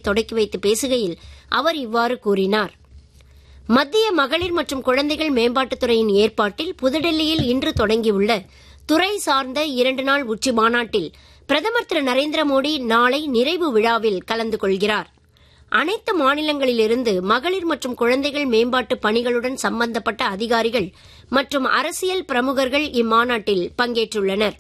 தொடக்கி வைத்து பேசுகையில் அவர் இவ்வாறு கூறினார் மத்திய மகளிர் மற்றும் குழந்தைகள் மேம்பாட்டுத்துறையின் ஏற்பாட்டில் புதுடெல்லியில் இன்று தொடங்கியுள்ள துறை சார்ந்த இரண்டு நாள் உச்சி மாநாட்டில் பிரதமர் திரு நரேந்திர மோடி நாளை நிறைவு விழாவில் கலந்து கொள்கிறார் அனைத்து மாநிலங்களிலிருந்து மகளிர் மற்றும் குழந்தைகள் மேம்பாட்டு பணிகளுடன் சம்பந்தப்பட்ட அதிகாரிகள் மற்றும் அரசியல் பிரமுகர்கள் இம்மாநாட்டில் பங்கேற்றுள்ளனர்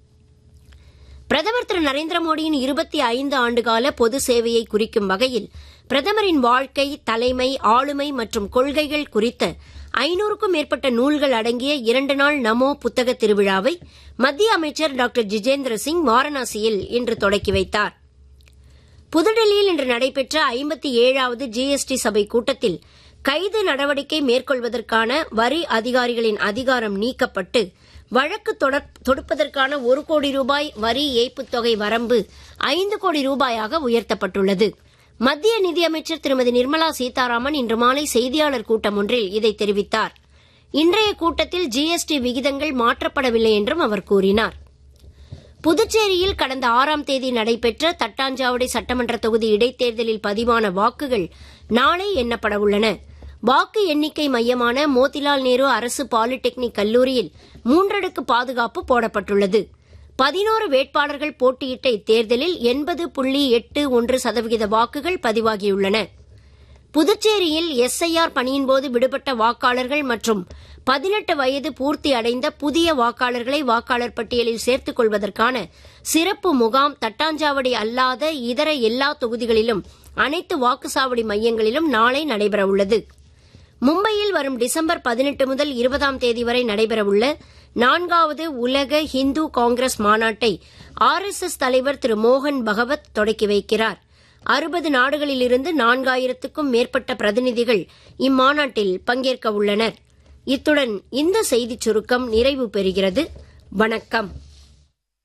பிரதமர் திரு நரேந்திர மோடியின் இருபத்தி ஐந்து ஆண்டுகால பொது சேவையை குறிக்கும் வகையில் பிரதமரின் வாழ்க்கை தலைமை ஆளுமை மற்றும் கொள்கைகள் குறித்த ஐநூறுக்கும் மேற்பட்ட நூல்கள் அடங்கிய இரண்டு நாள் நமோ புத்தக திருவிழாவை மத்திய அமைச்சர் டாக்டர் ஜிதேந்திர சிங் வாரணாசியில் இன்று தொடக்கி வைத்தார் புதுடெல்லியில் இன்று நடைபெற்ற ஐம்பத்தி ஏழாவது ஜிஎஸ்டி சபை கூட்டத்தில் கைது நடவடிக்கை மேற்கொள்வதற்கான வரி அதிகாரிகளின் அதிகாரம் நீக்கப்பட்டு வழக்கு தொடுப்பதற்கான ஒரு கோடி ரூபாய் வரி ஏய்ப்புத் தொகை வரம்பு ஐந்து கோடி ரூபாயாக உயர்த்தப்பட்டுள்ளது மத்திய நிதியமைச்சர் திருமதி நிர்மலா சீதாராமன் இன்று மாலை செய்தியாளர் கூட்டம் ஒன்றில் இதை தெரிவித்தார் இன்றைய கூட்டத்தில் ஜிஎஸ்டி விகிதங்கள் மாற்றப்படவில்லை என்றும் அவர் கூறினார் புதுச்சேரியில் கடந்த ஆறாம் தேதி நடைபெற்ற தட்டாஞ்சாவடி சட்டமன்ற தொகுதி இடைத்தேர்தலில் பதிவான வாக்குகள் நாளை எண்ணப்பட உள்ளன வாக்கு எண்ணிக்கை மையமான மோதிலால் நேரு அரசு பாலிடெக்னிக் கல்லூரியில் மூன்றடுக்கு பாதுகாப்பு போடப்பட்டுள்ளது பதினோரு வேட்பாளர்கள் போட்டியிட்ட இத்தேர்தலில் எண்பது புள்ளி எட்டு ஒன்று சதவிகித வாக்குகள் பதிவாகியுள்ளன புதுச்சேரியில் எஸ்ஐஆர் பணியின்போது விடுபட்ட வாக்காளர்கள் மற்றும் பதினெட்டு வயது பூர்த்தி அடைந்த புதிய வாக்காளர்களை வாக்காளர் பட்டியலில் சேர்த்துக் கொள்வதற்கான சிறப்பு முகாம் தட்டாஞ்சாவடி அல்லாத இதர எல்லா தொகுதிகளிலும் அனைத்து வாக்குச்சாவடி மையங்களிலும் நாளை நடைபெறவுள்ளது மும்பையில் வரும் டிசம்பர் பதினெட்டு முதல் இருபதாம் தேதி வரை நடைபெறவுள்ள நான்காவது உலக ஹிந்து காங்கிரஸ் மாநாட்டை ஆர் எஸ் எஸ் தலைவர் திரு மோகன் பகவத் தொடக்கி வைக்கிறார் அறுபது நாடுகளிலிருந்து நான்காயிரத்துக்கும் மேற்பட்ட பிரதிநிதிகள் இம்மாநாட்டில் பங்கேற்க உள்ளனர் இத்துடன் இந்த செய்திச் சுருக்கம் நிறைவு பெறுகிறது வணக்கம்